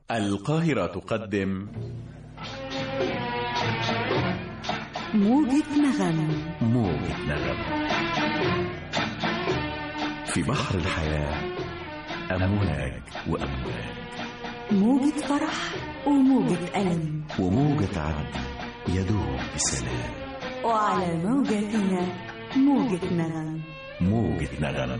القاهرة تقدم موجة نغم موجة نغم في بحر الحياة أمواج وأمواج موجة فرح وموجة ألم وموجة عدل يدوب بسلام وعلى موجتنا موجة نغم موجة نغم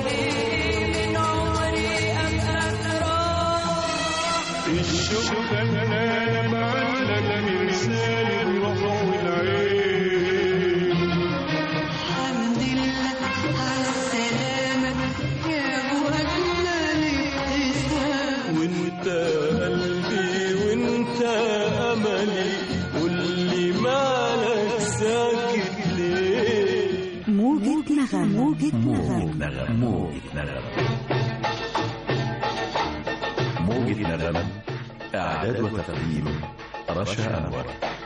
الشوق انا معلق مرسال الروح والعين الحمد لله على السلامة يا أبو أجمل ابتسام وانت قلبي وانت املي واللي مالك ساكت ليه موجة نغم موجة موجة نغم نغم موجة نغم موجة نغم إعداد وتقديم رشا أنور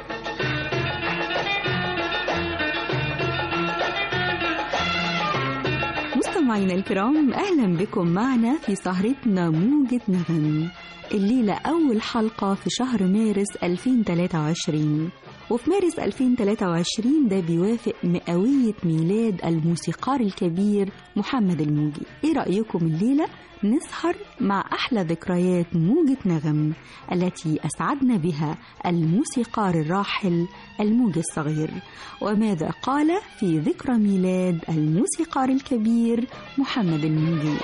مستمعينا الكرام أهلا بكم معنا في سهرتنا موجة نغم الليلة أول حلقة في شهر مارس 2023 وفي مارس 2023 ده بيوافق مئوية ميلاد الموسيقار الكبير محمد الموجي إيه رأيكم الليلة نسهر مع أحلى ذكريات موجة نغم التي أسعدنا بها الموسيقار الراحل الموجي الصغير وماذا قال في ذكرى ميلاد الموسيقار الكبير محمد الموجي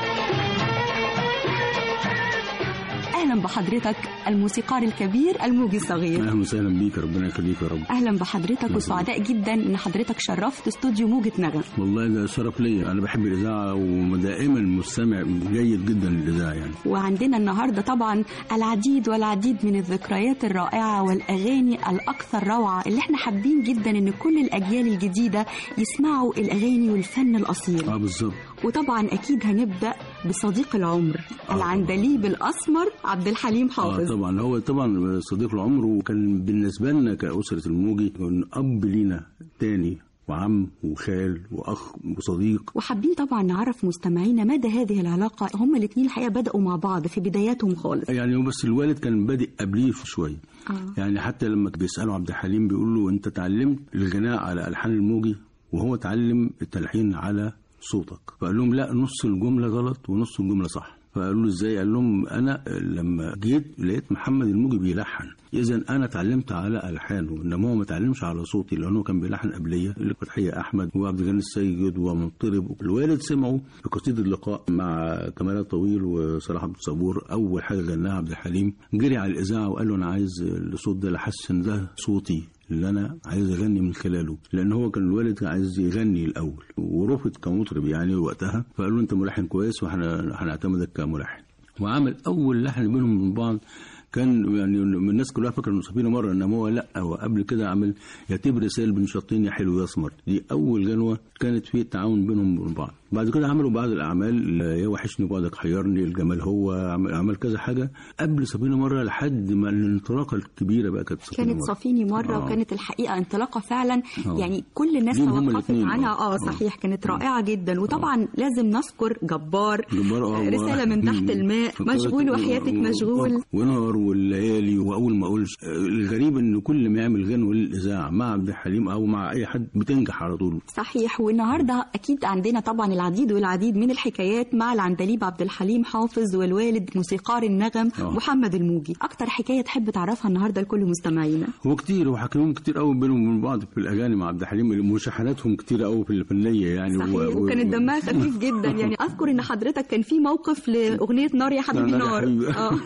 أهلا بحضرتك الموسيقار الكبير الموجي الصغير اهلا وسهلا بيك ربنا يخليك يا رب اهلا بحضرتك وسعداء جدا ان حضرتك شرفت استوديو موجة نغم والله ده شرف ليا انا بحب الاذاعه ودائما مستمع جيد جدا للاذاعه يعني وعندنا النهارده طبعا العديد والعديد من الذكريات الرائعه والاغاني الاكثر روعه اللي احنا حابين جدا ان كل الاجيال الجديده يسمعوا الاغاني والفن الاصيل اه بالظبط وطبعا اكيد هنبدا بصديق العمر العندليب الاسمر عبد الحليم اه حافظ طبعا هو طبعا صديق العمر وكان بالنسبه لنا كاسره الموجي كان اب لينا تاني وعم وخال واخ وصديق وحابين طبعا نعرف مستمعينا مدى هذه العلاقه هما الاثنين الحقيقه بداوا مع بعض في بداياتهم خالص يعني هو بس الوالد كان بادئ قبليه شويه آه. يعني حتى لما بيسالوا عبد الحليم بيقول له انت اتعلمت الغناء على الحان الموجي وهو اتعلم التلحين على صوتك فقال لهم لا نص الجمله غلط ونص الجمله صح فقالوا له ازاي قال لهم انا لما جيت لقيت محمد الموجي بيلحن اذا انا اتعلمت على الحانه انما هو ما اتعلمش على صوتي لانه كان بيلحن قبليه اللي فتحيه احمد وعبد الغني السيد ومطرب الوالد سمعه في قصيده اللقاء مع كمال الطويل وصلاح عبد الصبور اول حاجه غناها عبد الحليم جري على الاذاعه وقال له انا عايز الصوت ده لحسن ده صوتي اللي انا عايز اغني من خلاله لان هو كان الوالد عايز يغني الاول ورفض كمطرب يعني وقتها فقال له انت ملحن كويس واحنا هنعتمدك كملحن وعمل اول لحن بينهم من بعض كان يعني من الناس كلها فاكره انه سفينه مره انما هو لا هو قبل كده عمل يتيب رسائل بن شطين يا حلو يا اسمر دي اول جنوه كانت في تعاون بينهم وبين بعض بعد كده عملوا بعض الاعمال يا وحشني بعدك حيرني الجمال هو عمل, عمل كذا حاجه قبل سفينه مره لحد ما الانطلاقه الكبيره بقى كانت سفينه كانت مرة. صفيني مرة آه. وكانت الحقيقة انطلاقة فعلا آه. يعني كل الناس ليهم هما توقفت الاتنين، عنها آه. اه صحيح كانت رائعة جدا وطبعا لازم نذكر جبار جبار اه رسالة من تحت الماء مشغول وحياتك مشغول ونهار والليالي واول ما اقولش الغريب ان كل ما يعمل غنوه للاذاعه مع عبد الحليم او مع اي حد بتنجح على طول صحيح والنهارده اكيد عندنا طبعا العديد والعديد من الحكايات مع العندليب عبد الحليم حافظ والوالد موسيقار النغم آه. محمد الموجي اكتر حكايه تحب تعرفها النهارده لكل مستمعينا هو كتير وحكيهم كتير قوي بينهم وبين بعض في الاغاني مع عبد الحليم مشاحناتهم كتير قوي في الفنيه يعني صحيح وكانت دمها خفيف جدا يعني اذكر ان حضرتك كان في موقف لاغنيه نار يا حبيبي نار يا نار حبيبي. اه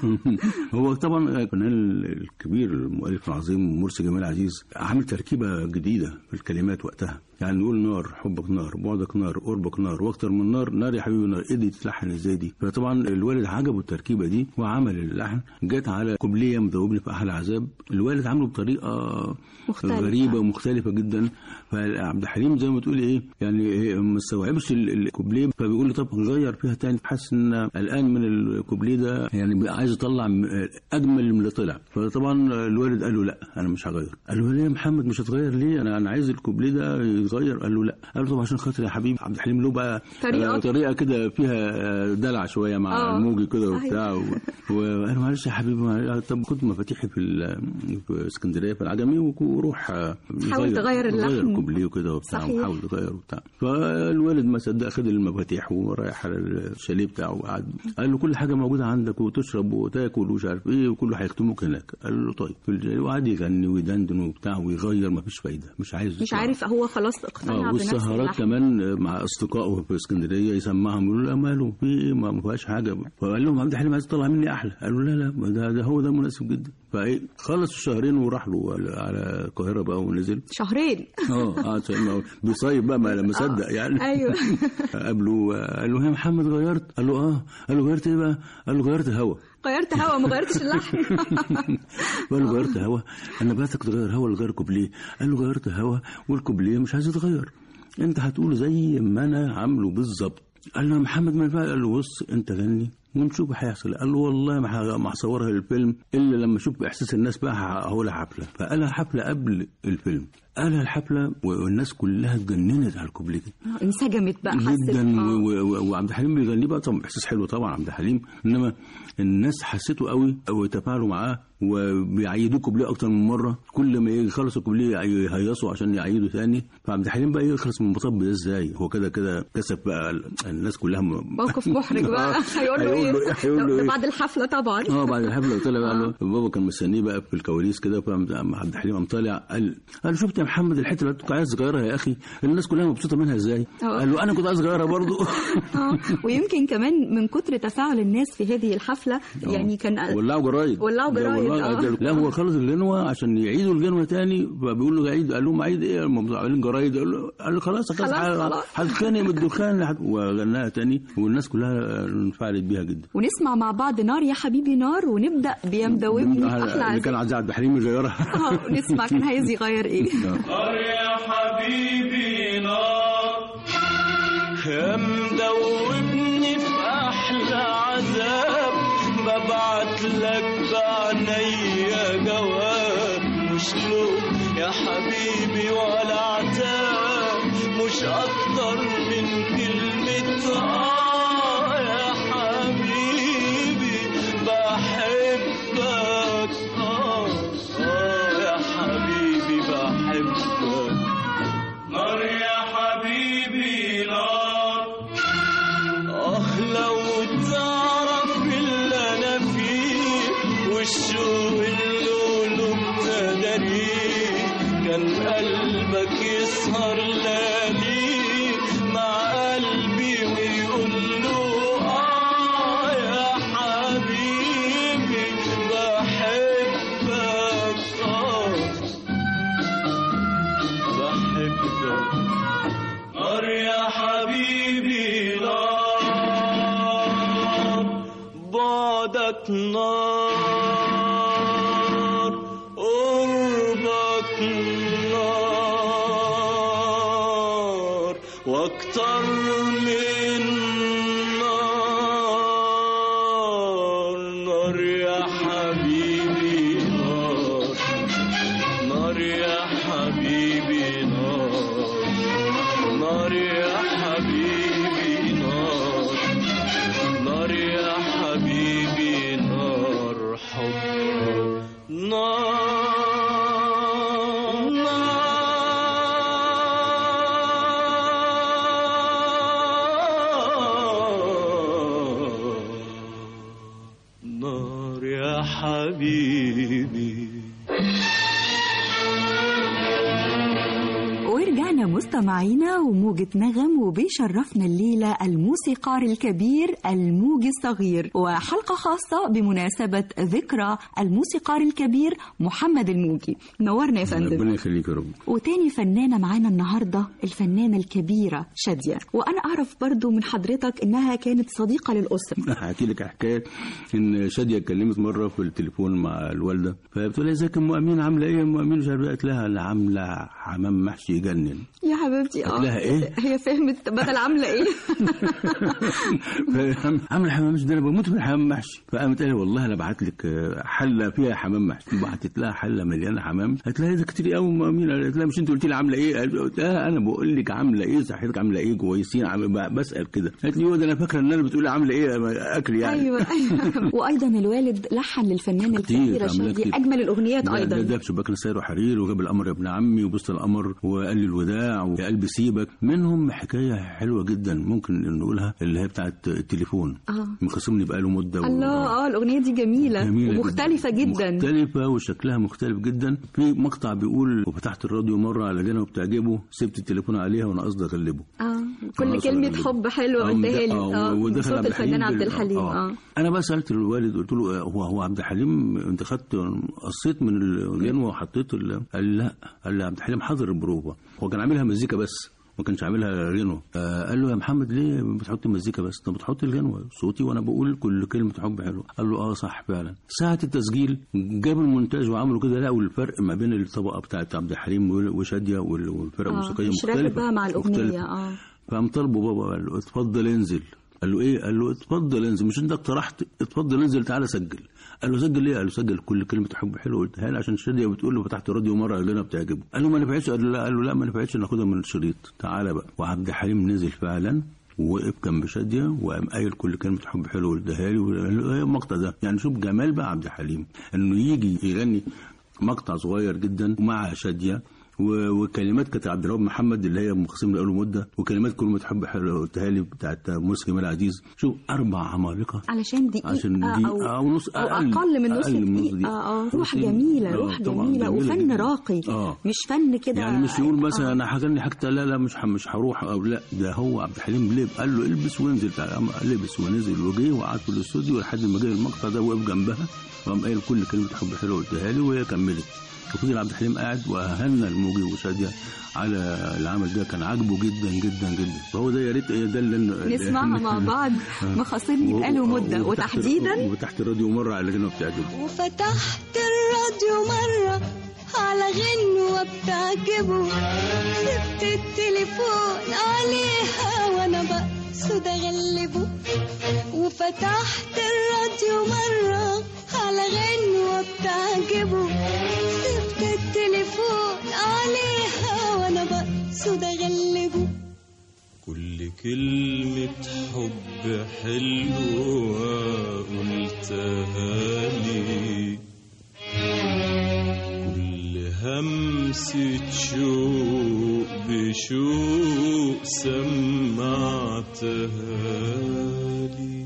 هو طبعا الفنان الكبير المؤلف العظيم مرسي جمال عزيز عامل تركيبه جديده في الكلمات وقتها يعني نقول نار حبك نار بعدك نار قربك نار واكتر من نار نار يا حبيبي نار ايه دي تتلحن ازاي دي فطبعا الوالد عجبه التركيبه دي وعمل اللحن جت على قبليه مذوبني في احلى عذاب الوالد عامله بطريقه مختلفة. غريبه ومختلفه جدا فعبد الحليم زي ما تقول ايه يعني إيه ما استوعبش ال- الكوبليه فبيقول لي طب نغير فيها تاني حاسس ان قلقان من الكوبليه ده يعني بقى عايز يطلع م- اجمل من اللي طلع فطبعا الوالد قال له لا انا مش هغير قال له ليه يا محمد مش هتغير ليه انا انا عايز الكوبليه ده يغير قال له لا قال له طب عشان خاطر يا حبيبي عبد الحليم له بقى طريقة. آه، طريقه كده فيها آه، دلع شويه مع آه، الموجي كده صحيح. وبتاع و- وقال له معلش يا حبيبي معلش. طب كنت مفاتيحي في ال- في اسكندريه في العجمي وروح آه، حاول تغير اللحن. غير الكوبليه وكده وبتاع صحيح. وحاول يغير وبتاع فالوالد ما صدق خد المفاتيح ورايح على الشاليه بتاعه وقعد قال له كل حاجه موجوده عندك وتشرب وتاكل ومش عارف ايه وكله هيختموك هناك قال له طيب في الجاليه وقعد يغني ويدندن وبتاع ويغير ما فيش فايده مش عايز مش يسمع. عارف هو خلاص اقتنع اه بنفس والسهرات اللحن كمان مع اصدقائه في اسكندريه يسمعهم يقولوا له ماله في ايه ما ما فيهاش حاجه فقال لهم عبد الحليم عايز يطلع مني احلى قالوا لا لا ما ده, ده هو ده مناسب جدا فايه خلص الشهرين وراح له على- على القاهره بقى ونزل شهرين اه اه ما- بيصيب بقى ما لما صدق يعني ايوه قابله قال له يا محمد غيرت قال له اه قال له غيرت ايه بقى قال له غيرت هوا غيرت هوا ما غيرتش اللحن قال له غيرت هوا انا بعتك تغير هوا ولا غير كوبليه قال له غيرت هوا والكوبليه مش عايز يتغير انت هتقوله زي ما انا عامله بالظبط قال له يا محمد ما ينفع قال له بص انت غني ونشوف هيحصل قال له والله ما ه- ما هصورها للفيلم الا لما اشوف احساس الناس بقى هقولها حفله فقالها حفله قبل الفيلم قالها الحفله والناس كلها اتجننت على الكوبليه ده انسجمت بقى حست جدا آه. و- و- وعبد الحليم بيغنيه بقى طبعا احساس حلو طبعا عبد الحليم انما الناس حسيته قوي او يتفاعلوا معاه وبيعيدوه كوبليه اكتر من مره كل ما يخلص الكوبليه يهيصوا عشان يعيدوا ثاني فعبد الحليم بقى يخلص من المطب ده ازاي هو كده كده كسب بقى ال- الناس كلها م... موقف محرج بقى آه، هيقول له ايه هيقول له ده ايه بعد الحفله طبعا اه بعد الحفله طلع بقى له بابا كان مستنيه بقى في الكواليس كده فقام عبد الحليم قام طالع قال قال له شفت يا محمد الحته اللي كنت عايز تغيرها يا اخي الناس كلها مبسوطه منها ازاي آه. قال له انا كنت عايز اغيرها برضو آه. ويمكن كمان من كتر تفاعل الناس في هذه الحفله يعني كان ولعوا جرايد ولعوا ده جرايد، والله- آه. ده- لا هو خلص الغنوه عشان يعيدوا الغنوه تاني فبيقول له عيد قال لهم عيد ايه هم عاملين جرايد قال له قال له خلاص خلاص، خلاص. هتخانق من الدخان لحد- وغناها تاني والناس كلها انفعلت بيها جدا ونسمع مع بعض نار يا حبيبي نار ونبدا بيمدوبني احلى اللي عزيز كان عايز عبد الحليم يغيرها آه، نسمع كان عايز يغير ايه نار يا حبيبي نار يا مدوبني في احلى عذاب ببعت لك بعينيا جواب مش لوم يا حبيبي ولا عتاب مش اكتر من كلمة اه يا حبيبي بحبك اه اه يا حبيبي بحبك نار يا حبيبي نار آه لو تعرف اللي أنا فيه والشوق اللي له ابتدريه كان قلبك يسهر ليالي مع قلبي ويقول له آه يا حبيبي بحبك آه بحبك نار يا حبيبي نار بعدك نار قربك نار واكتر من نار نار يا حبيبي نار نار يا حبيبي نار نار يا حبيبي نار نار يا حبيبي نار حب نار نار نار يا حبيبي ورجعنا مستمعينا وموجة نغم وبيشرفنا الليلة الموسيقار الكبير الموجي الصغير وحلقة خاصة بمناسبة ذكرى الموسيقار الكبير محمد الموجي نورنا يا فندم ربنا يخليك يا رب وتاني فنانة معانا النهاردة الفنانة الكبيرة شادية وأنا أعرف برضو من حضرتك إنها كانت صديقة للأسرة هحكي لك حكايه ان شاديه اتكلمت مره في التليفون مع الوالده فبتقول لها ازيك يا ام امين عامله ايه يا ام امين مش عارفه إيه. قالت لها اللي عامله حمام محشي يجنن منين يا حبيبتي اه قلت لها إيه؟ هي فهمت بدل عامله ايه فقام عامل حمام محشي ده انا بموت من الحمام محشي فقامت قالت والله انا ابعت لك آه، حله فيها حمام محشي بعتت لها حله مليانه حمام قالت لها إيه ده كتير قوي مين قالت لها مش انت قلت لي عامله ايه قالت لها انا بقول لك عامله ايه صحتك عامله ايه كويسين عامل- ب- بسال كده قالت لي هو ده انا فاكره ان انا بتقولي عامله ايه اكل يعني ايوه ايوه وايضا الوالد لحن للفنانه كتير، الكبيره عملها شاديه كتير. اجمل الاغنيات ده- ده ايضا ده بشباك السير وحرير وجاب القمر يا ابن عمي وبوسط القمر وقال لي الوداع ويا قلبي سيبك منهم حكايه حلوه جدا ممكن نقولها اللي هي بتاعت التليفون اه مخاصمني بقاله مده و- الله اه الاغنيه دي جميله, جميلة ومختلفه جدا, مختلفة وشكلها مختلف جدا في مقطع بيقول وفتحت الراديو مرة على جنب بتعجبه سبت التليفون عليها وانا قصدي اغلبه اه كل خلاص كلمه أغلبه. حب حلوه آه، قلتها لي آه، اه من ودخل صوت عبد الحليم الفنان عبد بال- الحليم اه انا بقى سالت الوالد قلت له آه، هو هو عبد الحليم انت خدت قصيت من الجنوه وحطيت ال- قال لي لا قال لي عبد الحليم حاضر البروفه هو كان عاملها مزيكا بس ما كانش عاملها غنوه آه قال له يا محمد ليه بتحط مزيكا بس انت بتحط الغنوه صوتي وانا بقول كل كلمه حب حلوه قال له اه صح فعلا ساعه التسجيل جابوا المونتاج وعملوا كده لقوا الفرق ما بين الطبقه بتاعت عبد الحليم وشاديه وال- والفرقه اه الموسيقيه مش راكب مختلفه بقى مع الاغنيه مختلفة. اه فقام طالبه بابا قال له اتفضل انزل قال له ايه قال له اتفضل انزل مش انت اقترحت اتفضل انزل تعالى سجل قال له سجل ليه قال له سجل كل كلمه حب حلوه قلتها لي عشان شاديه بتقول له فتحت الراديو مره قال لنا بتعجبه قال له ما نفعتش قال له لا قال له لا ما نفعتش ناخدها من الشريط تعالى بقى وعبد الحليم نزل فعلا ووقف جنب شاديه وقام قايل كل كلمه حب حلوه قلتها لي وقال له ايه المقطع ده يعني شوف جمال بقى عبد الحليم انه يجي يغني مقطع صغير جدا مع شاديه و- وكلمات كانت عبد الوهاب محمد اللي هي مخصم له مده وكلمات كل ما تحب حلوه قلتها لي بتاعت موسى جمال عزيز شوف اربع عمالقه علشان دقيقة عشان دي أو, أو نص أو أقل أقل من نص أقل من نص دقيقة دقيقة. آه آه روح بس- جميلة آه، روح طبعاً جميلة وفن جداً. راقي آه. مش فن كده يعني مش يقول مثلا آه. انا هغني حاجه لا لا مش ح- مش هروح او لا ده هو عبد الحليم ليه قال له البس وانزل تعالى قام لبس ونزل وجه وقعد في الاستوديو لحد ما جه المقطع ده وقف جنبها وقام قايل كل كلمه حب حلوه قلتها لي وهي كملت وفضل عبد الحليم قاعد وهنا الموجي وشاديه على العمل ده كان عاجبه جدا جدا جدا فهو ده يا ريت إيه ده اللي نسمعها مع بعض مخاصمني بقاله مدة وتحت- وتحديدا وتحت الراديو مره على جنب بتعجبه وفتحت الراديو مرة على غنوة بتعجبه سبت التليفون عليها وانا بقصد اغلبه وفتحت الراديو مرة على غنوة بتعجبه سبت التليفون عليها وانا بقصد اغلبه كل كلمة حب حلوة قلتها لي كل همسة شوق بشوق سمعتها لي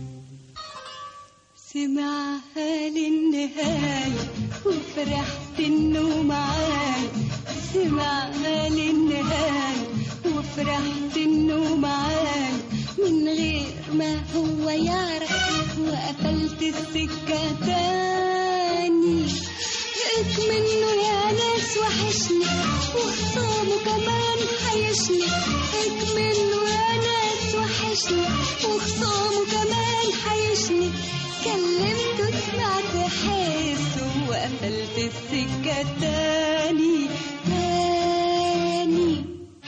سمعها للنهاية وفرحت انه معاي سمعها للنهاية وفرحت انه معاي من غير ما هو يعرف وقفلت السكة تاني بقيت منه يا ناس وحشني وخصامه كمان حيشني بقيت منه يا ناس وحشني وخصامه كمان حيشني كلمته سمعت حسه وقفلت السكة تاني تاني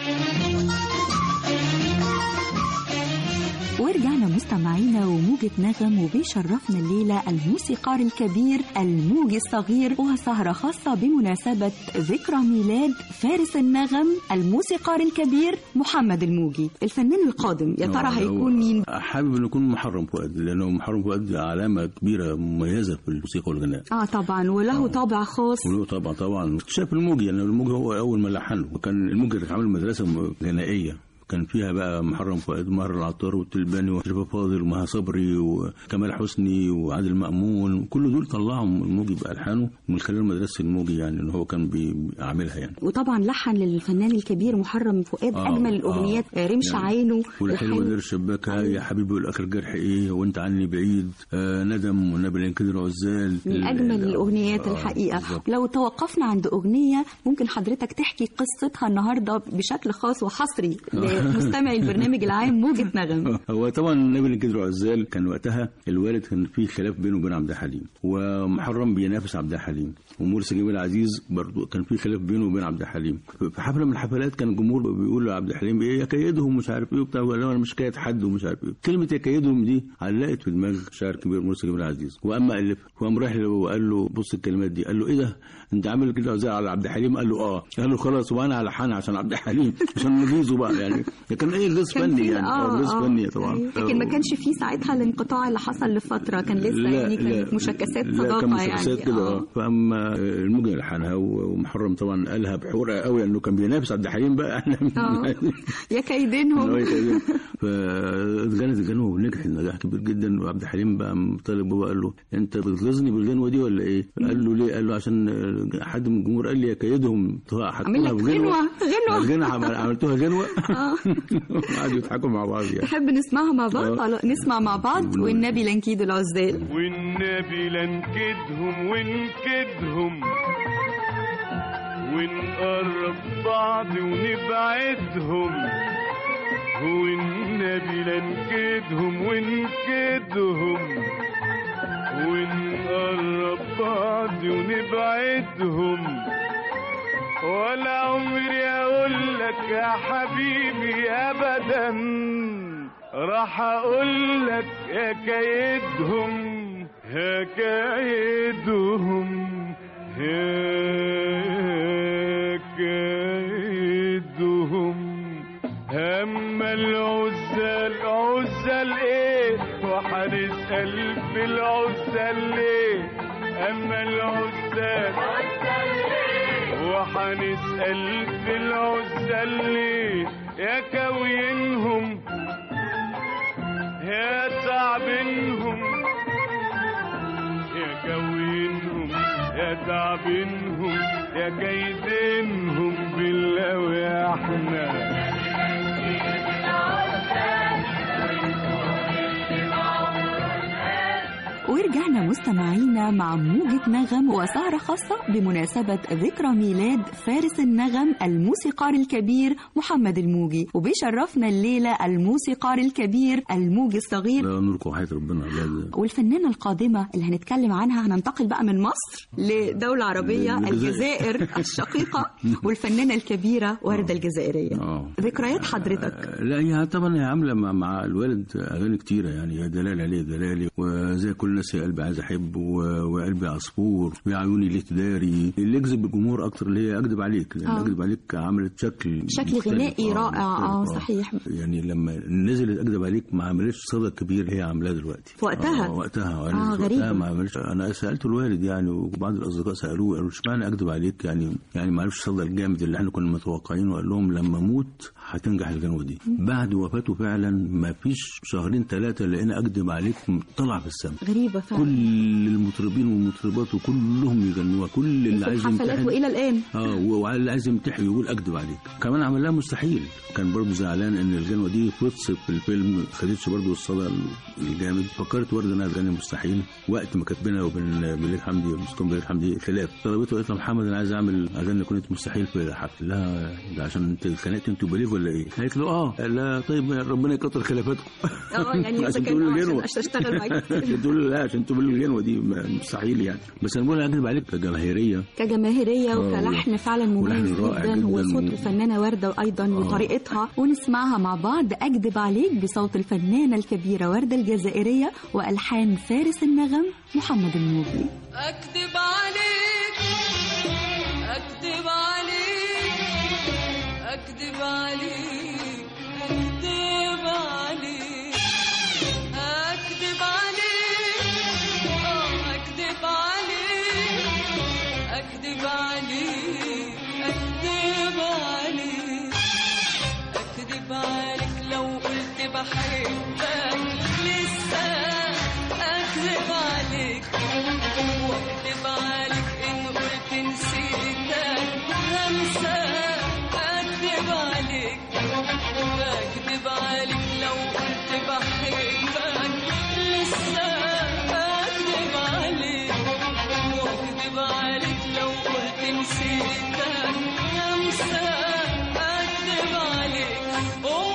ورجعنا مستمعينا وموجة نغم وبيشرفنا الليلة الموسيقار الكبير الموجي الصغير وسهرة خاصة بمناسبة ذكرى ميلاد فارس النغم الموسيقار الكبير محمد الموجي الفنان القادم يا ترى هو- هيكون مين حابب انه يكون محرم فؤاد لانه محرم فؤاد علامه كبيره مميزه في الموسيقى والغناء اه طبعا وله طابع خاص وله طبعا طبعا اكتشاف الموجي يعني الموجي هو اول ما لحنه وكان الموجي كان عامل مدرسه غنائيه كان فيها بقى محرم فؤاد ومهر العطار والتلباني وشريف فاضل ومها صبري وكمال حسني وعادل مأمون كل دول طلعهم الموجي بألحانه من خلال مدرسة الموجي يعني ان هو كان بيعملها يعني وطبعا لحن للفنان الكبير محرم فؤاد آه، اجمل الاغنيات آه. رمش يعني عينه والحلوة الحلو- دير الشباكة يا حبيبي والاخر جرح ايه وانت عني بعيد آه ندم والنبي لا ينكدر عزال من اجمل الاغنيات آه، الحقيقه بالظبط. لو توقفنا عند اغنيه ممكن حضرتك تحكي قصتها النهارده بشكل خاص وحصري ل- لمستمعي البرنامج العام موجة نغم هو طبعا نبيل الجدر عزال كان وقتها الوالد كان في خلاف بينه وبين عبد الحليم ومحرم بينافس عبد الحليم ومرسي جميل عزيز برضو كان في خلاف بينه وبين عبد الحليم في حفله من الحفلات كان الجمهور بيقول لعبد الحليم ايه يا كيدهم مش عارف ايه وبتاع وقال له انا مش كايد حد ومش عارف ايه كلمه يا كيدهم دي علقت في دماغ شاعر كبير مرسي جميل عزيز واما الفها وقام رايح له وقال له بص الكلمات دي قال له ايه ده انت عامل كده عزال على عبد الحليم قال له اه قال له خلاص وانا على حان عشان عبد الحليم عشان نغيظه بقى يعني ده كان ايه غيظ كان فني في- يعني آه، اه غيظ آه. فني طبعا لكن ما كانش فيه ساعتها الانقطاع اللي حصل لفترة كان لسه يعني كانت مشاكسات لا كان صداقة مشاكسات يعني كده آه. اه فاما المجن لحنها ومحرم طبعا قالها بحورة قوي انه كان بينافس عبد الحليم بقى احنا آه. يا إن هو كيدينهم يتكلم. فاتغنت الغنوه ونجحت نجاح كبير جدا وعبد الحليم بقى طالب بابا قال له انت بتغيظني بالغنوه دي ولا ايه؟ قال له ليه؟ قال له عشان حد من الجمهور قال لي يا كيدهم عامل لك غنوة غنوة غنوه عمل- عملتوها غنوه وقعدوا يضحكوا مع بعض يعني تحب نسمعها مع بعض آه. خلاص، نسمع مع بعض والنبي لنكيد العزال والنبي لنكدهم ونكدهم ونقرب بعض ونبعدهم والنبي لنكدهم ونكدهم ونقرب بعض ونبعدهم ولا عمري اقول لك يا حبيبي ابدا راح اقول لك يا كيدهم يا كيدهم يا كيدهم هم العزال عزال ايه وحنسأل في العزال ليه اما العزال وحنسأل في العزال ليه يا كوينهم يا تعبينهم يا كوينهم يا تعبينهم يا كيدينهم بالله ويا احنا ورجعنا مستمعينا مع موجة نغم وسهرة خاصة بمناسبة ذكرى ميلاد فارس النغم الموسيقار الكبير محمد الموجي وبيشرفنا الليلة الموسيقار الكبير الموجي الصغير لا نوركم وحياة ربنا لا والفنانة القادمة اللي هنتكلم عنها هننتقل بقى من مصر لدولة عربية الجزائر. الجزائر الشقيقة والفنانة الكبيرة وردة الجزائرية اه ذكريات حضرتك لا هي طبعا هي عامله مع, مع الوالد اغاني كتيره يعني يا دلال عليه دلالي وزي كل الناس يا قلبي عايز احب و- وقلبي عصفور ويا عيوني ليه تداري اللي يجذب الجمهور اكتر اللي هي اكذب عليك لان آه. اكذب عليك عملت شكل شكل مختلف. غنائي آه، رائع اه مختلف. صحيح يعني لما نزلت اكذب عليك ما عملتش صدى كبير هي عاملاه دلوقتي في وقتها؟ آه وقتها آه، وقتها غريبة. ما عملش انا سالت الوالد يعني وبعض الاصدقاء سالوه قالوا اشمعنى اكذب عليك يعني يعني ما عرفش الصدى الجامد اللي احنا كنا متوقعينه وقال لهم لما اموت هتنجح الغنوه دي بعد وفاته فعلا ما فيش شهرين ثلاثه لقينا اكذب عليك طلع في السماء غريبة فعلا كل المطربين والمطربات وكلهم يغنوها كل اللي في عايز الحفلات يمتحن والى الان اه وعلى اللي عايز يمتحن يقول اكذب عليك كمان عمل لها مستحيل كان برضه زعلان ان الغنوه دي توصف في الفيلم ما خدتش برضه الصدى الجامد فكرت ورده انها تغني مستحيل وقت ما كانت بينها وبين بليغ حمدي مسكون بليغ حمدي خلاف طلبته قالت له محمد انا عايز اعمل اغني كنت مستحيل في حفل لها ده عشان انت اتخانقت انت وبليغ ولا ايه؟ قالت له اه قال لها طيب ربنا يكتر خلافاتكم اه يعني إذا عشان كان تقول آه، الغنوه عشان اشتغل معاك عشان تقول لا عشان تقول الغنوه دي مستحيل يعني بس انا بقول اكذب عليك كجماهيريه كجماهيرية آه، وكلحن فعلا مميز ولحن رائع جدا جداً. وصوت الفنانة وردة أيضا وطريقتها ونسمعها مع بعض أكذب عليك بصوت الفنانة الكبيرة وردة الجزائرية وألحان فارس النغم محمد النوبي أكذب عليك أكذب عليك أكذب عليك أكذب عليك أكذب عليك آه، أكذب عليك أكذب عليك أكذب عليك أكذب عليك لو قلت بحبك لسه أكذب عليك واكذب عليك إن قلت نسيتك همسة أكذب عليك أكذب عليك لو قلت بحبك لسه أكذب عليك واكذب عليك لو قلت نسيتك همسة أكذب عليك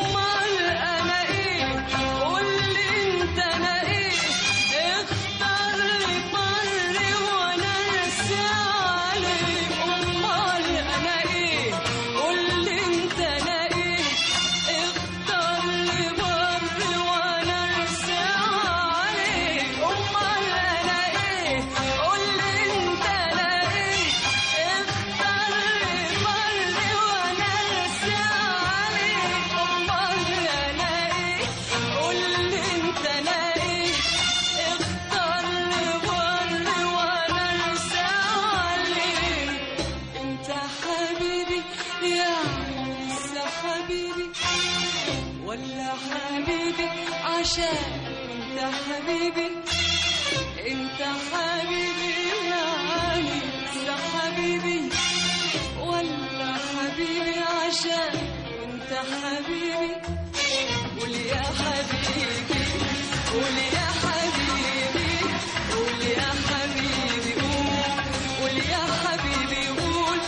عشان انت حبيبي انت حبيبي يعني لسه حبيبي ولا حبيبي عشان انت حبيبي قول يا حبيبي قول يا حبيبي قول يا حبيبي قول قول يا حبيبي قول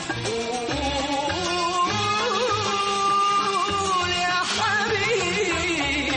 قول يا حبيبي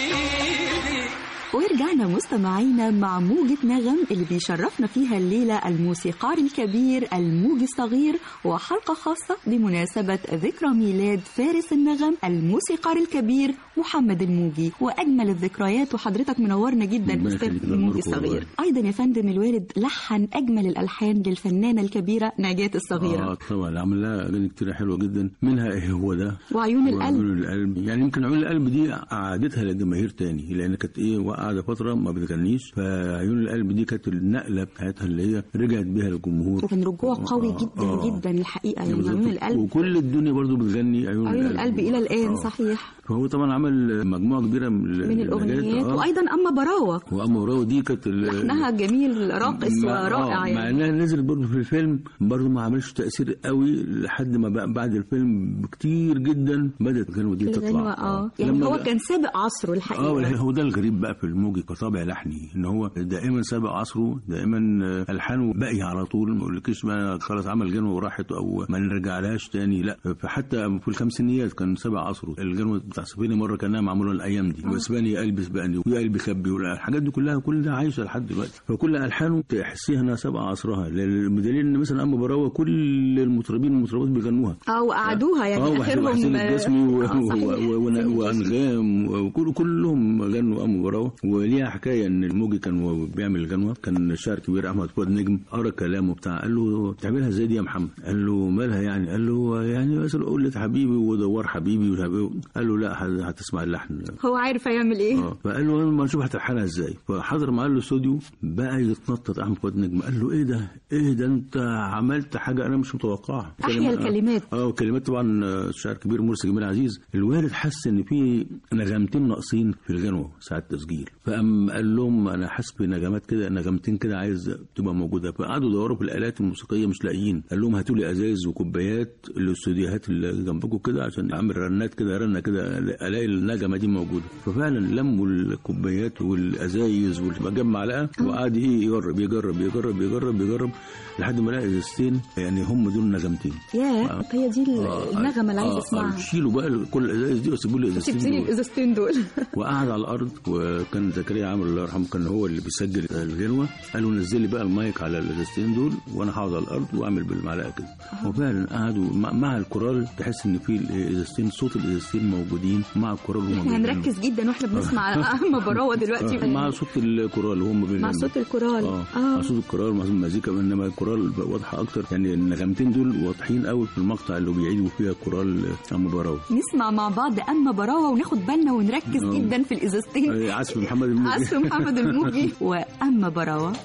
ورجعنا مستمعينا مع موجة نغم اللي بيشرفنا فيها الليلة الموسيقار الكبير الموجي الصغير وحلقة خاصة بمناسبة ذكرى ميلاد فارس النغم الموسيقار الكبير محمد الموجي وأجمل الذكريات وحضرتك منورنا جدا ربنا أستاذ يخليك، الموجي نورك والله. الصغير أيضا يا فندم الوالد لحن أجمل الألحان للفنانة الكبيرة نجاة الصغيرة اه طبعا عمل لها اغاني كتير حلوه جدا منها ايه هو ده وعيون القلب وعيون القلب يعني يمكن عيون القلب دي عادتها للجماهير تاني لان كانت ايه قاعده فتره ما بتغنيش فعيون القلب دي كانت النقله بتاعتها اللي هي رجعت بيها للجمهور وكان رجوع قوي آه، جدا آه. جدا الحقيقة يعني بالظبط. عيون القلب وكل الدنيا برضو بتغني عيون, عيون القلب إلى الآن آه. صحيح فهو طبعا عمل مجموعه كبيره من, من النجاة، الأغنيات آه. وأيضا أما براوة واما وراو دي كانت ال- لحنها جميل راقص مع- ورائع آه، مع يعني انها نزلت برضه في الفيلم برضه ما عملش تاثير قوي لحد ما بقى بعد الفيلم بكتير جدا بدات الغنوه دي تطلع الغنوة اه يعني لما هو بقى- كان سابق عصره اه الحقيقة هو ده الغريب بقى في الموجي كطابع لحني ان هو دائما سابق عصره دائما آه، الحانه باقيه على طول ما اقولكش بقى خلاص عمل جنوه وراحت او ما نرجعلهاش تاني لا فحتى في الخمسينيات كان سابق عصره الجنوه بتاع سفينه مره كانها معموله الايام دي واسباني قلبي سبقني ويا قلبي خبي والحاجات دي كلها كل ده عايشه لحد دلوقتي فكل الحانه تحسيها انها سابقه عصرها لأن- بدليل ان مثلا اما براوه كل المطربين والمطربات بيغنوها اه وقعدوها يعني اه وحسين اخرهم وحسين الجسمي و- آه، صحيح. و- و- ون- وانغام وكل كلهم غنوا ام براوه وليها حكايه ان الموجي كان وهو بيعمل الغنوه كان شاعر كبير احمد فؤاد نجم قرا كلامه بتاع قال له بتعملها ازاي دي يا محمد؟ قال له مالها يعني؟ قال له يعني بس قول حبيبي ودوار حبيبي وحبيبي. قال له لا هت- هتسمع اللحن هو عارف هيعمل ايه اه فقال له ما نشوف هتلحنها ازاي فحضر معاه الاستوديو بقى يتنطط احمد فؤاد نجم قال له ايه ده ايه ده انت عملت حاجه انا مش متوقعها أحيا كلمات- الكلمات. اه وكلمات طبعا آه، شاعر كبير مرسي جميل عزيز الوالد حس ان في نغمتين ناقصين في الغنوه ساعه التسجيل فقام قال لهم انا حاسس بنغمات كده نغمتين كده عايز تبقى موجوده فقعدوا يدوروا في الالات الموسيقيه مش لاقيين قال لهم هاتوا لي ازايز وكوبايات الاستوديوهات اللي جنبكم كده عشان اعمل رنات كده رنه كده الاقي النغمه دي موجوده ففعلا لموا الكوبايات والازايز وجاب معلقه وقعد ايه يجرب يجرب يجرب يجرب يجرب لحد ما لقى ازازتين يعني هم دول نغمتين يا هي دي النغمه اللي عايز آه، اسمعها آه، شيلوا بقى كل الازايز دي وسيبوا لي سيب الازازتين لي دول الازازتين دول وقعد على الارض وكان زكريا عامر الله يرحمه كان هو اللي بيسجل الغنوه قالوا نزل لي بقى المايك على الازازتين دول وانا هقعد على الارض واعمل بالمعلقه كده وفعلا قعدوا مع, مع الكورال تحس ان في الازازتين صوت الازازتين موجودين مع الكورال وهم احنا بيغنوا. هنركز جدا واحنا بنسمع اما براوه دلوقتي آه، مع صوت الكورال وهم بيغنوا مع صوت الكورال اه اه مع صوت الكورال مع صوت المزيكا انما الكورال بقى واضحه اكتر يعني النغمتين دول واضحين قوي في المقطع اللي بيعيدوا فيها الكورال ام براوي نسمع مع بعض اما براوه وناخد بالنا ونركز آه. جدا في الازازتين آه، عزف محمد الموجي عزف محمد الموجي واما براوه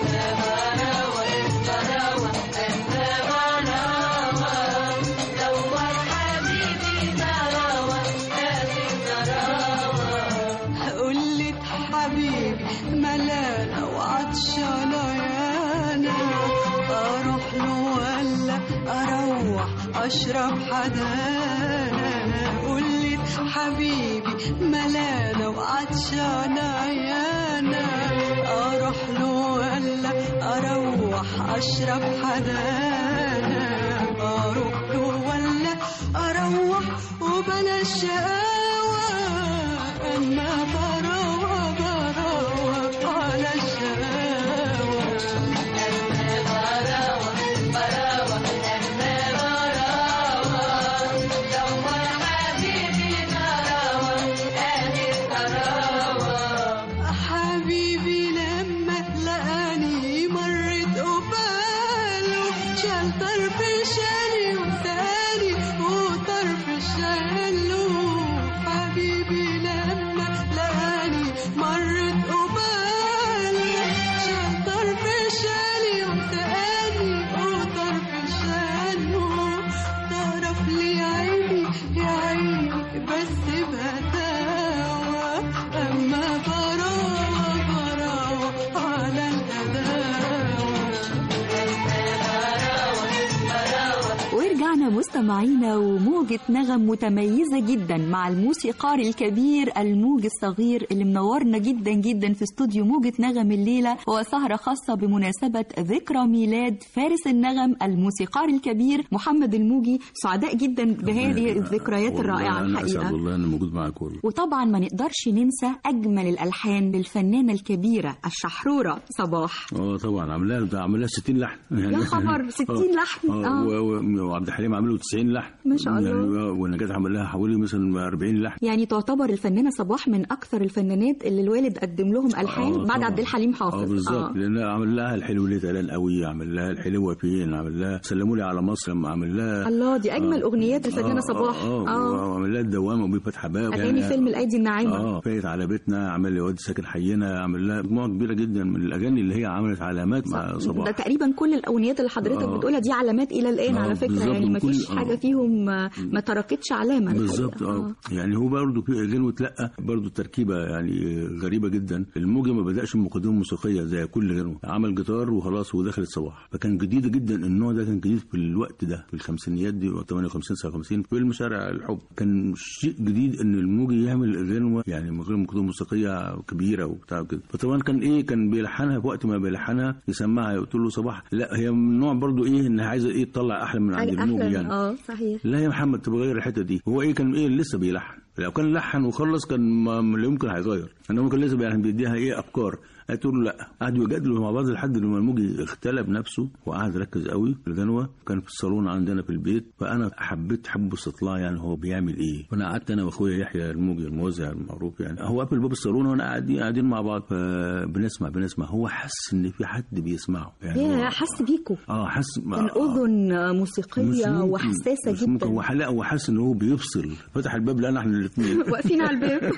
قلت حبيبي ملانة وعطشانة يانا أروح له ولا أروح أشرب حدانا قلت حبيبي ملانة وعطشانة يانا أروح له ولا أروح أشرب حدانا أروح له ولا أروح وبلاش شقاوة أما براوة براوة على الشقاوة حبيبي لما لقاني مرت قباله شال طرف شالي وثاني وطرف شاله حبيبي لما لقاني مرت قباله شال طرف شالي وثاني وطرف شاله طرف لي عيني يا عيني بس بهداوة أما معانا مستمعينا وموجة نغم متميزة جدا مع الموسيقار الكبير الموج الصغير اللي منورنا جدا جدا في استوديو موجة نغم الليلة وسهرة خاصة بمناسبة ذكرى ميلاد فارس النغم الموسيقار الكبير محمد الموجي سعداء جدا بهذه الذكريات والله الرائعة أنا أسعد الحقيقة والله أنا موجود معاك والله وطبعا ما نقدرش ننسى أجمل الألحان للفنانة الكبيرة الشحرورة صباح اه طبعا عاملها ده عاملها 60 لحن يعني يا خبر، 60 آه. لحن، اه آه. و- و- وعبد الحليم عامل له 90 لحن ما شاء الله. يعني آه، ونجاة عمل لها حوالي مثلا 40 لحن يعني تعتبر الفنانة صباح من أكثر الفنانات اللي الوالد قدم لهم ألحان آه، بعد طبعاً. عبد الحليم حافظ اه بالظبط لان عمل لها الحلو ليه تلال قوي عمل لها الحلوه فين عمل لها سلموا لي على مصر لما عمل لها الله دي أجمل أغنيات الفنانة صباح اه, آه, وعمل لها الدوامه وبيه فتح باب أغاني فيلم الأيدي الناعمة اه فايت على بيتنا عمل لي واد ساكن حينا عمل لها مجموعه كبيره جدا من الاغاني اللي هي عملت علامات مع ده صباح تقريبا كل الأغنيات اللي حضرتك آه. بتقولها دي علامات إلى الآن آه، على فكرة بالظبط، يعني ما وكل- فيش آه. حاجة فيهم آه، ما تركتش علامة الحقيقة. بالظبط اه يعني هو برضه في غنوة لا برضه تركيبه يعني غريبه جدا الموجه ما بداش بمقدمه موسيقيه زي كل غنوه عمل جيتار وخلاص ودخلت صباح فكان جديد جدا النوع ده كان جديد في الوقت ده في الخمسينيات دي 58 59 في المشارع الحب كان شيء جديد ان الموجي يعمل غنوه يعني من غير مقدمه موسيقيه كبيره وبتاع كده فطبعا كان ايه كان بيلحنها في وقت ما بيلحنها يسمعها يقول له صباح لا هي من نوع برضه ايه انها عايزه ايه تطلع احلى من عند حاجة الموجي أحلى يعني اه صحيح لا يا محمد تبقى غير الحته دي هو ايه كان ايه لسه بيلحن لو كان لحن وخلص كان ما ما لا يمكن هيغير انما ممكن لسه يعني بيديها ايه افكار قالت له لا قعدوا يجادلوا مع بعض لحد لما الموجي اختلى بنفسه وقعد ركز قوي في الغنوه كان في الصالون عندنا في البيت فانا حبيت حب استطلاع يعني هو بيعمل ايه فانا قعدت انا واخويا يحيى الموجي الموزع المعروف يعني هو قافل باب الصالون وانا قاعدين قاعدين مع بعض فبنسمع بنسمع هو حس ان في حد بيسمعه يعني يا هو- حس بيكو اه حس كان أذن موسيقية مش ممكن. وحساسة مش ممكن. جدا هو حلق وحاسس ان هو بيفصل فتح الباب لقينا احنا الاثنين واقفين على الباب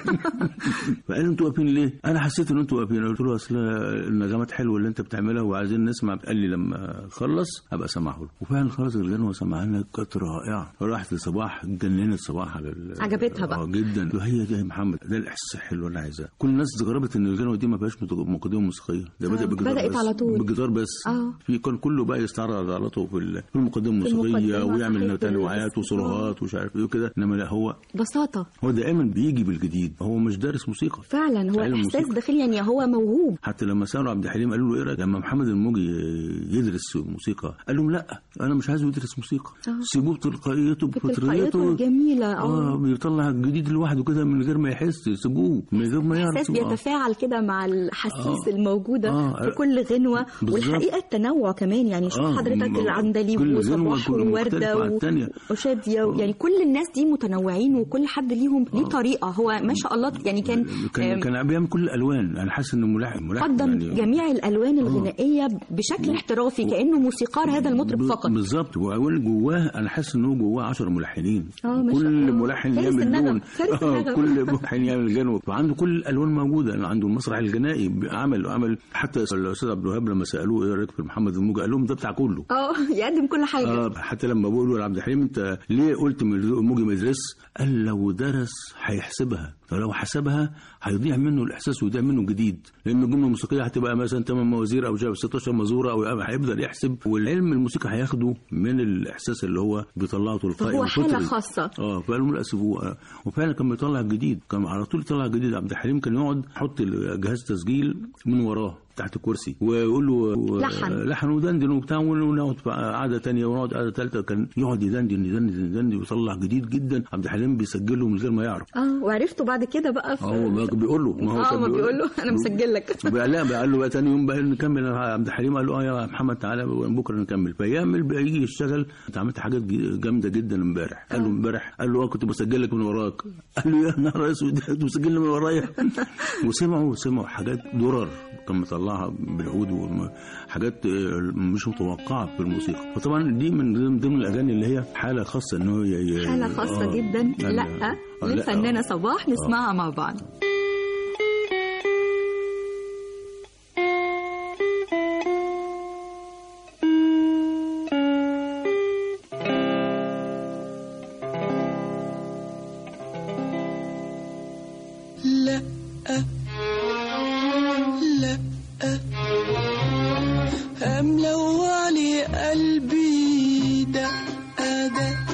فقال انتوا واقفين ليه؟ انا حسيت ان انتوا واقفين قلت له اصل النغمات حلوه اللي انت بتعملها وعايزين نسمع قال لي لما خلص هبقى اسمعه له وفعلا خلص الغنوه وسمعها لنا كانت رائعه راحت لصباح جننت صباح على ال- عجبتها بقى. اه جدا هي دي يا محمد ده الاحساس الحلو اللي انا عايزاه كل الناس استغربت ان الغنوه دي ما فيهاش مت- مقدمه موسيقيه ده بدا آه، بالجيتار بدأت بس. على طول. بالجيتار بس آه. في كان كله بقى يستعرض عضلاته في ال- في المقدمه في الموسيقيه المقدمة، ويعمل صحيح، تنوعات بس- وصراخات ومش عارف ايه وكده انما لا هو بساطة هو دائما بيجي بالجديد هو مش دارس موسيقى فعلا هو علم إحساس موسيقى. داخلي يعني هو موهوب حتى لما سالوا عبد الحليم قالوا له ايه رايك لما محمد الموجي يدرس موسيقى قال لهم لا انا مش عايزه يدرس موسيقى آه. سيبوه بتلقائيته بتلقائيته بفطريته الجميلة اه اه بيطلع جديد لوحده كده من غير ما يحس سيبوه من غير ما يعرف إحساس آه. بيتفاعل كده مع الحسيس آه. الموجودة آه. في كل غنوة بالظبط. والحقيقة التنوع كمان يعني شوف آه. حضرتك م- العندليب كل غنوة وصباح كل مختلفة ووردة عن و- التانية. وشادية يعني كل الناس دي متنوعين وكل حد ليهم ليه طريقة هو ما شاء الله يعني كان كان آم، كان بيعمل كل الالوان انا حاسس انه ملحن ملحن قدم يعني جميع الالوان الغنائيه بشكل احترافي كانه موسيقار هذا المطرب ب- فقط بالظبط وأول جواه انا حاسس ان هو جواه 10 ملحنين آه، ما شاء كل الله. ملحن فارس يعمل النغم، لون فارس آه، النغم. كل ملحن يعمل جنوب وعنده كل الالوان موجوده عنده المسرح الغنائي عمل عمل حتى الاستاذ عبد الوهاب لما سالوه ايه رايك في محمد الموجي قال لهم ده بتاع كله اه يقدم كل حاجه آه حتى لما بقولوا لعبد الحليم انت ليه قلت الموجي ما يدرس؟ قال لو درس هيحسبها فلو حسبها هيضيع منه الاحساس ويضيع منه جديد لان الجمله الموسيقيه هتبقى مثلا 8 موازير او جاب 16 مزوره او هيبدا يحسب والعلم الموسيقى هياخده من الاحساس اللي هو بيطلعه تلقائي فهو حالة وفطري. خاصة. اه فقالوا لا سيبوه وفعلا كان بيطلع جديد كان على طول يطلع جديد عبد الحليم كان يقعد يحط جهاز تسجيل من وراه تحت الكرسي ويقول له لحن. لحن ودندن وبتاع ونقعد في قعده ثانيه ونقعد قعده ثالثه كان يقعد يدندن يدندن يدندن ويطلع جديد جدا عبد الحليم بيسجله من غير ما يعرف اه وعرفته بعد كده بقى في اه ما بيقول له ما هو اه كان ما بيقول له انا مسجل لك بقى لا بقى قال له بقى تاني يوم بقى نكمل عبد الحليم قال له اه يا محمد تعالى بكره نكمل فيعمل بقى يجي يشتغل انت عملت حاجات جامده جدا امبارح قال له امبارح قال له اه كنت بسجل لك من وراك قال له يا نهار اسود انت بتسجل من ورايا وسمعوا سمعوا حاجات درر كان مطلعها بالعود وحاجات مش متوقعه في الموسيقى فطبعا دي من ضمن الاغاني اللي هي حاله خاصه ان هو ي- ي- حالة خاصة آه. جدا آه، لا آه، للفنانة صباح نسمعها مع بعض لا لا أملى وعلي قلبي دقة دقة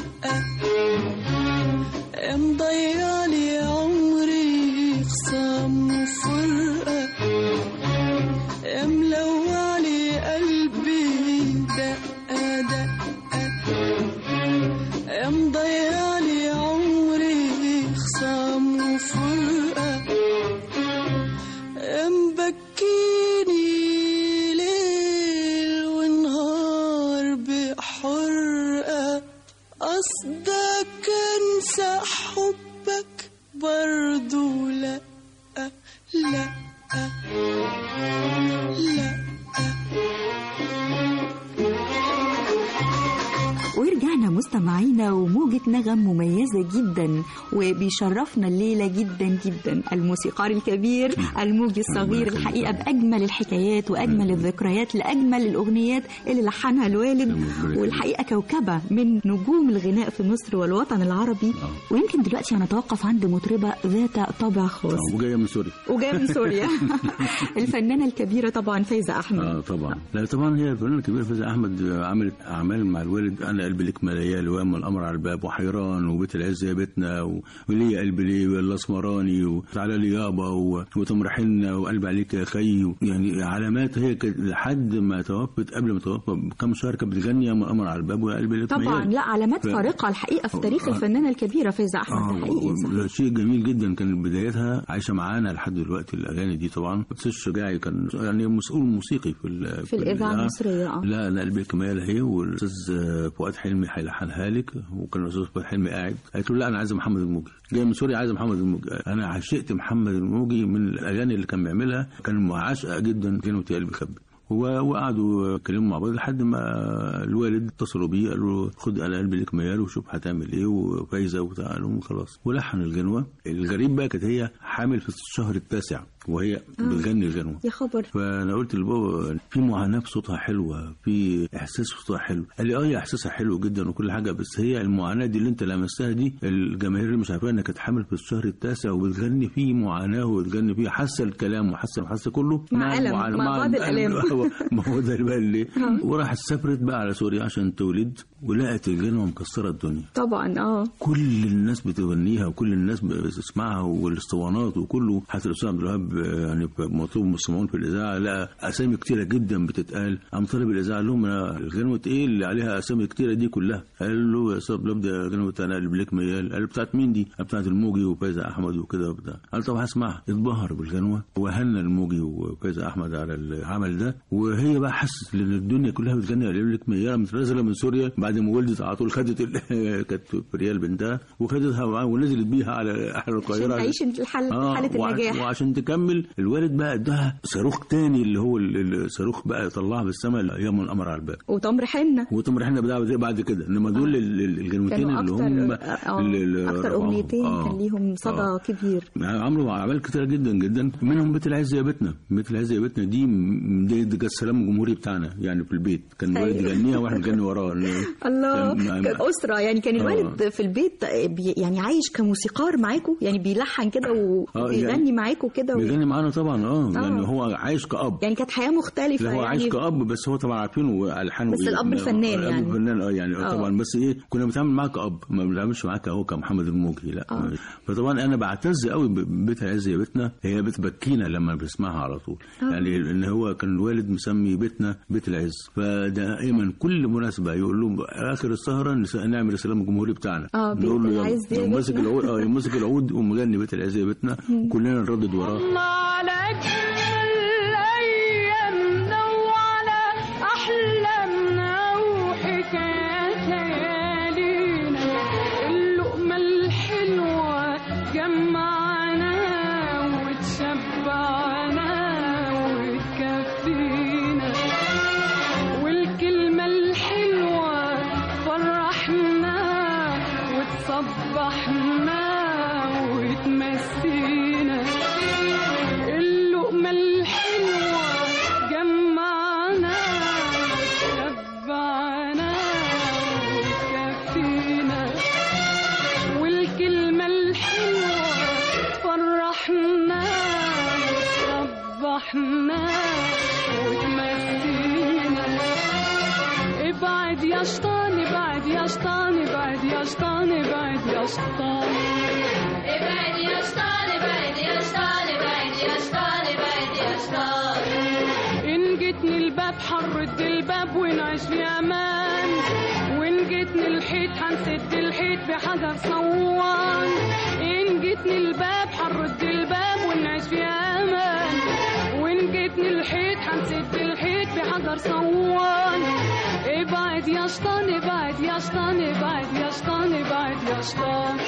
قصدك انسى حبك برضو لا لا لا ورجعنا مستمعينا وموجة نغم مميزة جدا وبيشرفنا الليلة جدا جدا الموسيقار الكبير الموجي الصغير يخليك. الحقيقة بأجمل الحكايات وأجمل الذكريات لأجمل الأغنيات اللي لحنها الوالد ربنا يخليك. والحقيقة كوكبة من نجوم الغناء في مصر والوطن العربي ويمكن دلوقتي هنتوقف عند مطربة ذات طابع خاص وجايه من سوريا وجاية من سوريا الفنانة الكبيرة طبعا فايزة أحمد اه طبعا لا طبعا هي الفنانه الكبيره فايزه احمد عملت اعمال مع الوالد انا قلبي لك مليال واما الامر على الباب وحيران وبيت العز يا بيتنا و- وليا قلبي ليه والاسمراني وتعالى لي يابا و- وتمر حنه وقلبي عليك يا خي و- يعني علامات هي كانت لحد ما توفت قبل ما توفى بكم شهر كانت بتغني يا اما الامر على الباب ويا قلبي لك طبعا ميال. لا علامات ف- فارقة الحقيقة في تاريخ آه. الفنانة الكبيرة فايزة أحمد اه ده حقيقي صح. لا، شيء جميل جدا كان بدايتها عايشه معانا لحد دلوقتي الاغاني دي طبعا بس الشجاعي كان يعني مسؤول موسيقي في ال- في الإذاعة الإذاعة. المصرية اه لا لا قلبي كمال هي والاستاذ فؤاد حلمي هيلحنها لك وكان الاستاذ فؤاد حلمي قاعد قالت له لا انا عايزه محمد الموجي جاي من سوريا عايزه محمد الموجي انا عشقت محمد الموجي من الاغاني اللي كان بيعملها كان عاشقه جدا كانوا قلبي خبي و- وقعدوا يتكلموا مع بعض لحد ما الوالد اتصلوا بيه قالوا له خد انا قلبي لك ميال وشوف هتعمل ايه وفايزه وبتاع قال لهم خلاص ولحن الغنوه الغريب بقى كانت هي حامل في الشهر التاسع وهي بتغني الغنوه يا خبر فانا قلت لبابا في معاناه في صوتها حلوه في احساس في صوتها حلو قال لي اه هي احساسها حلو جدا وكل حاجه بس هي المعاناه دي اللي انت لمستها دي الجماهير اللي مش عارفاها انها كانت حامل في الشهر التاسع وبتغني فيه معاناه وبتغني فيه حاسه الكلام وحاسه حاسه كله مع ألم، المعاناة- مع بعض الآلام. هو- ما هو ده بقى اللي وراحت سافرت بقى على سوريا عشان تولد ولقت الغنوه مكسره الدنيا طبعا اه كل الناس بتغنيها وكل الناس بتسمعها والاسطوانات وكله حتى الاستاذ عبد الوهاب آه، يعني في مطلوب مسمعون في الاذاعه لقى اسامي كتيره جدا بتتقال قام طالب الاذاعه قال لهم أنا غنوه ايه اللي عليها اسامي كتيره دي كلها قال له يا استاذ عبد الوهاب ده غنوه انا قلب لك ميال قال بتاعت مين دي؟ قال بتاعت الموجي وفايزه احمد وكده وبتاع قال طب هسمعها اتبهر بالغنوه وهنى الموجي وفايزه احمد على العمل ده وهي بقى حست ان الدنيا كلها بتغني قلب لك ميال متنازله من سوريا بعد ما ولدت على طول خدت ال- كانت في ريال بنتها وخدتها معاها ونزلت بيها على على عشان القاهره تعيش الحالة حالة وع- النجاح وعشان تكمل الوالد بقى اداها صاروخ تاني اللي هو ال- الصاروخ بقى طلعها بالسماء يوم القمر على الباب وتمر حنة وتم احنا بدأ بعد كده انما دول ال- ال- الجنوتين كانوا اللي أكتر هم آه، اللي- اللي أكتر رفعوهم. أغنيتين آه. كان ليهم صدى آه. كبير عملوا اعمال كتيره جدا جدا منهم بيت العز يا بيتنا بيت العز يا بيتنا دي م- دي, دي كانت السلام الجمهوري بتاعنا يعني في البيت كان الوالد أيوة. يغنيها واحنا نغني وراه الله كان- كان أسرة يعني كان آه. الوالد في البيت بي يعني عايش كموسيقار معاكم يعني بيلحن كده وبيغني يعني معاكم كده و... بيغني معانا طبعا اه آه. يعني هو عايش كأب يعني كانت حياة مختلفة لا هو يعني عايش كأب بس هو طبعا عارفينه ألحانه بس إيه. الأب الفنان الأب يعني. الفنان اه يعني آه. آه. طبعا بس ايه كنا بنتعامل معاه كأب ما بنتعاملش معاه كهو كمحمد الموجي لا آه. فطبعا انا بعتز قوي ببيت العز يا بيتنا هي بتبكينا لما بنسمعها على طول آه. يعني ان هو كان الوالد مسمي بيتنا بيت العز فدائما كل مناسبه يقول لهم اخر السهره نس- نعمل السلام الجمهوري بتاعنا آه، بيت نقول له يلا. العز يا يقوم ماسك بيتنا. العود اه يقوم ماسك العود ومغني بيت العز يا بيتنا وكلنا نردد وراه الله على أجمل أيامنا وعلى أحلامنا وحكايات ليالينا اللقمة الحلوة جمعنا وتشبعنا وتكفينا والكلمة الحلوة فرحنا وتصبحنا وتمسينا اللقمة الحلوة جمعنا وتشبعنا وتكفينا والكلمة الحلوة فرحنا وصبحنا وتمسينا ابعد يا شطان ابعد يا شطان ابعد يا شطان ابعد يا شطان ابعد يا شطان ابعد يا شطان ابعد يا شطان ابعد يا شطان إن جيتني الباب حرد الباب ونعيش في أمان وإن جيتني الحيط هنسد الحيط بحجر صوان إن جيتني الباب حرد الباب ونعيش في أمان وإن جيتني الحيط هنسد الحيط بحجر صوان ابعد يا شطان ابعد يا شطان ابعد يا شطان ابعد يا شطان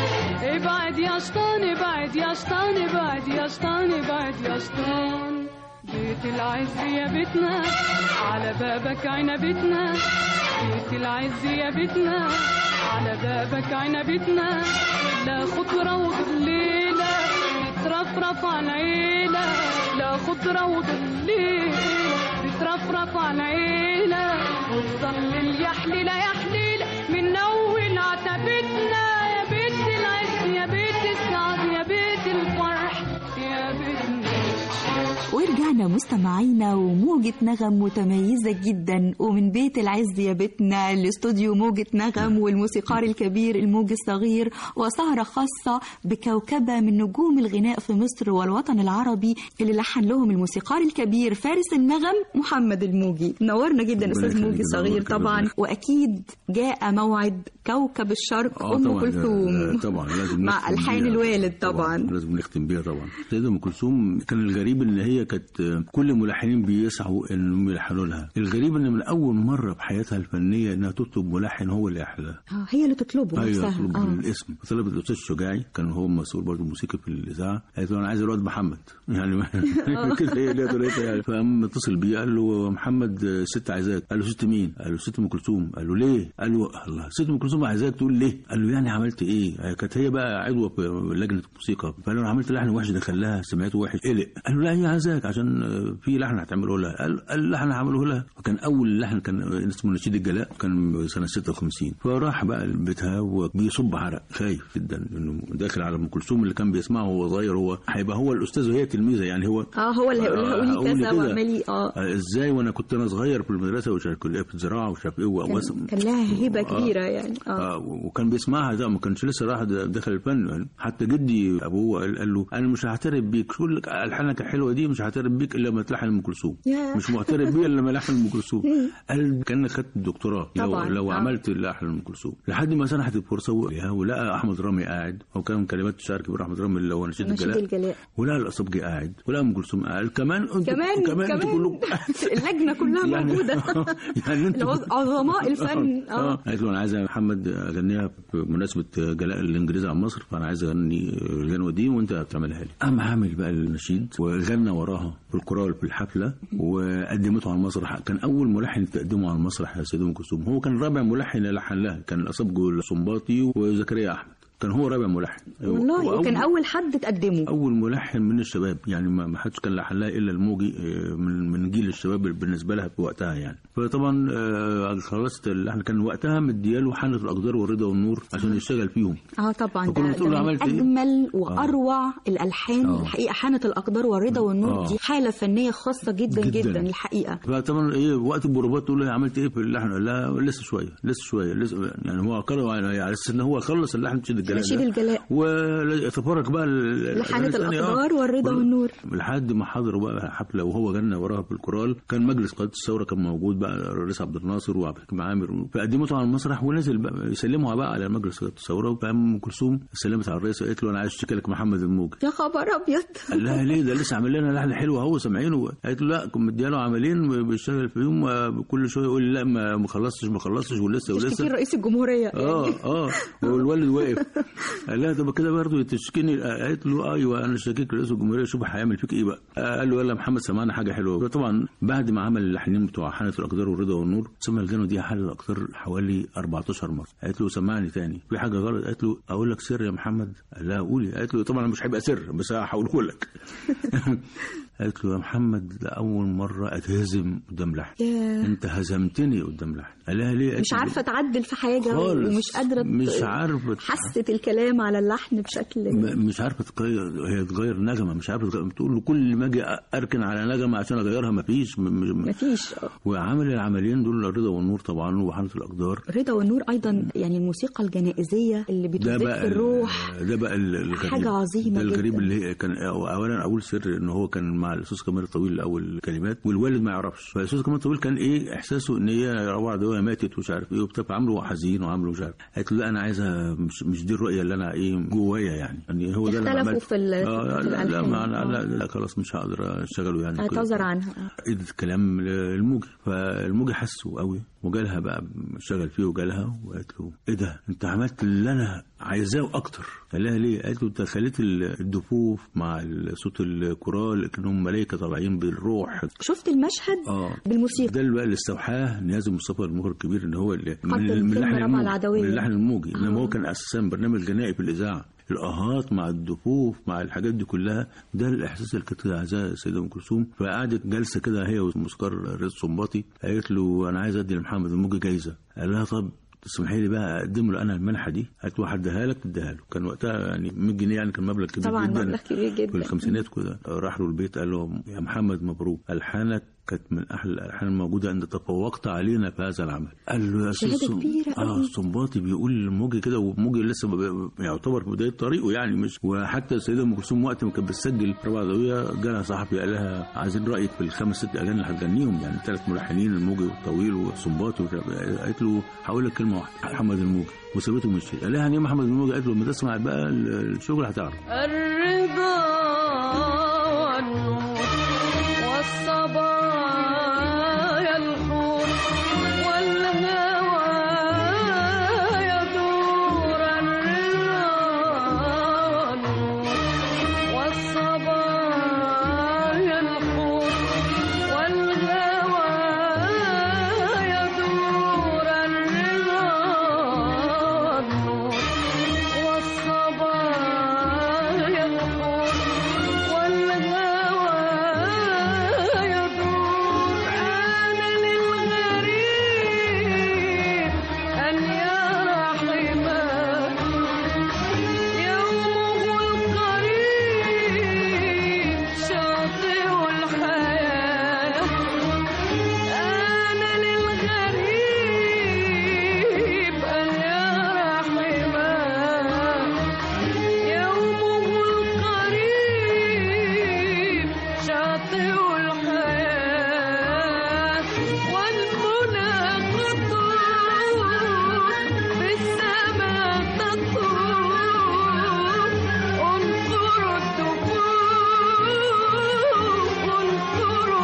ابعد يا شطان ابعد يا شطان ابعد يا شطان ابعد يا شطان بيت العز يا بيتنا على بابك عنبتنا بيت العز يا بيتنا على بابك عنبتنا لا خضرة وضليلة بترفرف على العيلة لا خضرة وضليلة بترفرف على العيلة وتضلل يا حليلة يا حليلة من أول عتبتنا يا بيت العز يا بيت السعد يا بيت الفرح يا بيتنا ورجعنا مستمعينا وموجة نغم متميزة جدا ومن بيت العز يا بيتنا لاستوديو موجة نغم والموسيقار الكبير الموج الصغير وسهرة خاصة بكوكبة من نجوم الغناء في مصر والوطن العربي اللي لحن لهم الموسيقار الكبير فارس النغم محمد الموجي نورنا جدا ربنا أستاذ موجي يخليك، الصغير نورك، طبعا ربنا وأكيد جاء موعد كوكب الشرق آه أم طبعاً، لا- لا، كلثوم طبعا لازم مع نختم ألحان بيها. الوالد طبعا لازم نختم بيها طبعا سيدة ام كلثوم كان الغريب ان هي كانت كل الملحنين بيسعوا انهم يلحنوا لها الغريب ان من اول مره في حياتها الفنيه انها تطلب ملحن هو اللي يحلها آه، هي اللي تطلبه ايوه نفسها طلب آه. الاسم طلبت الاستاذ الشجاعي كان هو مسؤول برضه موسيقى في الاذاعه قالت له انا عايز الواد محمد يعني كده هي اللي طريقتها يعني فقام اتصل بيه قال له محمد آه، ست عايزاك قال له ست مين؟ قال له ست ام كلثوم قال له ليه؟ قال له الله ست ام كلثوم عايزاك تقول ليه؟ قال له يعني عملت ايه؟ آه، كانت هي بقى عضوه في لجنه الموسيقى فقال له انا عملت لحن وحش ده خلاها سمعته وحش قلق قال له لا هي عايزاك عشان آه، في لحن هتعمله لها قال قال اللحن هعمله لها وكان اول لحن كان اسمه نشيد الجلاء كان سنه 56 فراح بقى لبيتها وبيصب عرق خايف جدا انه داخل على ام كلثوم اللي كان بيسمعه وهو صغير هو هيبقى هو الاستاذ وهي تلميذه يعني هو اه هو اللي هيقول لها آه، قولي هقول كذا كده. واعملي اه آه، ازاي وانا كنت انا صغير في المدرسه ومش عارف كليه في الزراعه ومش عارف ايه وأواسم. كان, كان لها هبه آه. كبيره يعني اه آه وكان بيسمعها ده ما كانش لسه راح دخل الفن يعني حتى جدي ابوه قال, قال له انا مش هعترف بيك شو لك الحانك الحلوه دي مش هعترف بيك الا لما تلحن ام كلثوم ياه. مش معترف بيها الا لما الحن ام كلثوم قال كانك خدت الدكتوراه لو, طبعاً، لو آه. عملت لحن ام كلثوم لحد ما سنحت الفرصه و- ولقى احمد رامي قاعد هو كان كلمات الشعر كبير احمد رامي اللي هو نشيد نشيد الجلاء الجلاء ولقى القصبجي قاعد ولقى ام كلثوم قاعد كمان انتوا- كمان كمان انتوا كمان كلكم اللجنه كلها يعني- موجوده يعني انتوا العظ- عظماء الفن اه اه قالت له انا عايز يا محمد اغنيها بمناسبه جلاء الانجليز عن مصر فانا عايز اغني الغنوه دي وانت بتعملها لي قام عامل بقى النشيد وغنى وراها في الكورال في الحفله وقدمته على المسرح كان اول ملحن تقدمه على المسرح يا سيدي ام كلثوم هو كان رابع ملحن لحن لها كان اصابجو السنباطي وزكريا احمد كان هو رابع ملحن والله وأول- وكان اول حد تقدمه اول ملحن من الشباب يعني ما ما حدش كان لحن لها الا الموجي آه، من من جيل الشباب بالنسبه لها في وقتها يعني فطبعا آه، خلصت اللحن كان وقتها مدياله حنة الاقدار والرضا والنور عشان يشتغل فيهم اه طبعا فكنا ده, بتقول ده له من عملت إيه؟ اجمل واروع الالحان آه. الحقيقه حانه الاقدار والرضا والنور آه. دي حاله فنيه خاصه جدا جدا, جداً. جداً الحقيقه فطبعا ايه وقت البروفات تقول له عملت ايه في اللحن قال لها لسه شويه لسه شويه لسه يعني هو قرر يعني على اساس ان هو خلص اللحن نشيد الجلاء نشيد ده. الجلاء ويتفرج بقى ال- لحانة الثانية، آه. الأقدار والرضا والنور. لحد ما حضروا بقى حفله وهو غنى وراها في الكورال كان مجلس قاده الثوره كان موجود بقى الرئيس عبد الناصر وعبد الحكيم عامر فقدمته على المسرح ونزل بقى يسلمها بقى على مجلس قاده الثوره وقام ام كلثوم سلمت على الرئيس قالت له انا عايز اشتكي لك محمد الموجي يا خبر ابيض قال لها ليه ده لسه عامل لنا لحن حلو اهو سامعينه قالت له لا كنت مدياله عملين بيشتغل فيهم كل شويه يقول لي لا ما ما خلصتش ما خلصتش ولسه تشتكي ولسه رئيس الجمهوريه اه اه والولد واقف قال لها طب كده برضه تشكيني قالت له ايوه انا اشتكيك رئيس الجمهوريه شوف هيعمل فيك ايه بقى قال له يلا محمد سمعنا حاجه حلوه طبعا بعد ما عمل اللحنين بتوع حانه الاقدار والرضا والنور سمع الغنوه دي حانه الاقدار حوالي 14 مره قالت له سمعني تاني في حاجه غلط قالت له اقول لك سر يا محمد قال لها قولي قالت له طبعا مش هيبقى سر بس هقوله لك قالت له يا محمد ده اول مره اتهزم قدام لحن ياه. انت هزمتني قدام لحن قال لها ليه قالت مش له عارفه تعدل في حاجه خالص. ومش قادره ت- مش عارفة. حست الكلام على اللحن بشكل م- مش عارفه تغير هي تغير نغمه مش عارفه تغير بتقول له كل ما اجي اركن على نغمه عشان اغيرها ما فيش م- م- مفيش وعمل العملين دول الرضا والنور طبعا وحانه الاقدار الرضا والنور ايضا يعني الموسيقى الجنائزيه اللي ده بتزيد بقى في ال- الروح ده بقى ال- الغريب حاجة عظيمة ده الغريب جداً. اللي هي كان اولا اقول سر ان هو كان مع مع الاستاذ كمال الطويل اول كلمات والوالد ما يعرفش فالاستاذ كمال الطويل كان ايه احساسه ان هي روعه ده ماتت ومش عارف ايه وبتاع عامله حزين وعامله مش عارف قالت له لا انا عايزها مش, مش دي الرؤيه اللي انا ايه جوايا يعني يعني هو ده اللي أنا اختلفوا عملته. في ال- آه في لا لا, الألحان. ما أنا آه. لا, لا خلاص مش هقدر اشتغله يعني اعتذر عنها ادت كلام للموجي فالموجي حسه قوي وجالها بقى اشتغل فيه وجالها وقالت له ايه ده انت عملت اللي انا عايزاه اكتر قال لها ليه قالت له انت خليت الدفوف مع صوت الكورال كانهم ملائكه طالعين بالروح شفت المشهد اه بالموسيقى ده اللي بقى اللي استوحاه نيازي مصطفى المخرج الكبير ان هو اللي حط الفيلم اللحن ربع الموجي العدوية. من اللحن الموجي انما آه. هو كان اساسا برنامج غنائي في الاذاعه الاهات مع الدفوف مع الحاجات دي كلها ده الاحساس اللي كانت عايزاه السيده ام كلثوم فقعدت جلسه كده هي والموسيقار رزق صنباطي قالت له انا عايز ادي لمحمد الموجي جايزه قال لها طب تسمحي لي بقى اقدم له انا المنحه دي قالت له هديها لك اديها له كان وقتها يعني 100 جنيه يعني كان مبلغ كبير طبعا جدا مبلغ كبير في جدا الخمسينات كده راح له البيت قال له يا محمد مبروك الحانك كانت من احلى الالحان الموجوده انت تفوقت علينا في هذا العمل قال له يا شهادة أستاذ صن- كبيرة اه أوي. صنباطي بيقول لموجي كده وموجي لسه ب- ب- يعتبر في بدايه طريقه يعني مش وحتى السيده ام كلثوم وقت ما كانت بتسجل ربع ضوئيه جالها صاحبي قال لها عايزين رايك في الخمس ست اغاني اللي هتغنيهم يعني ثلاث ملحنين الموجي والطويل والصنباطي ومش عارف إيه. قالت له هقول لك كلمه واحده محمد الموجي وسابته ومشي قال لها يعني إيه محمد الموجي قالت له لما تسمع بقى الشغل هتعرف الرضا والنور والصبايا الحور والهوى يدور الرضا والنور والصبايا الحور والهوى يدور الرضا والنور والصبايا الحور والهوى يدور أنا للغريب أن يرى حماه يومه القريب شاطئ الحياة أنا للغريب أن يرى حماه يومه القريب شاطئ الحياة والمنى خطوط بالسماء تطوف انظروا الدفوف انظروا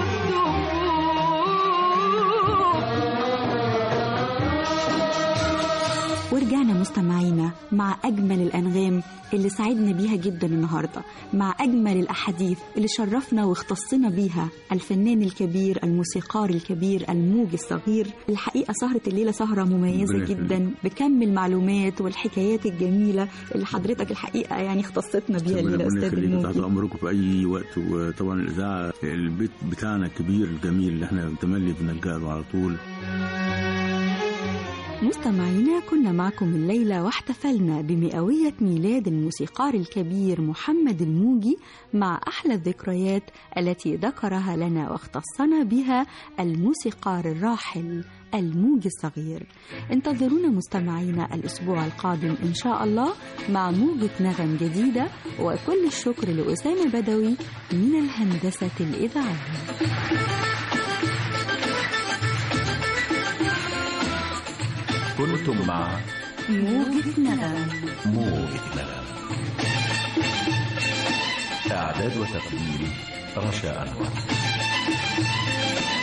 الدفوف ورجعنا مستمعينا مع أجمل الأنغام اللي سعدنا بيها جدا النهاردة مع أجمل الأحاديث اللي شرفنا واختصنا بيها الفنان الكبير الموسيقار الكبير الموج الصغير الحقيقة سهرة الليلة سهرة مميزة ربنا يخليك. جدا بكم المعلومات والحكايات الجميلة اللي حضرتك الحقيقة يعني اختصتنا بيها الليلة ربنا أستاذ يخليك تحت الموجي امركم في اي وقت وطبعا الاذاعه البيت بتاعنا الكبير الجميل اللي احنا تملي بنلجأ له على طول مستمعينا كنا معكم الليلة واحتفلنا بمئوية ميلاد الموسيقار الكبير محمد الموجي مع أحلى الذكريات التي ذكرها لنا واختصنا بها الموسيقار الراحل الموجي الصغير انتظرونا مستمعينا الأسبوع القادم إن شاء الله مع موجة نغم جديدة وكل الشكر لأسامة بدوي من الهندسة الإذاعية كنتم مع موجة نغم موجة نغم إعداد وتقديم رشا أنور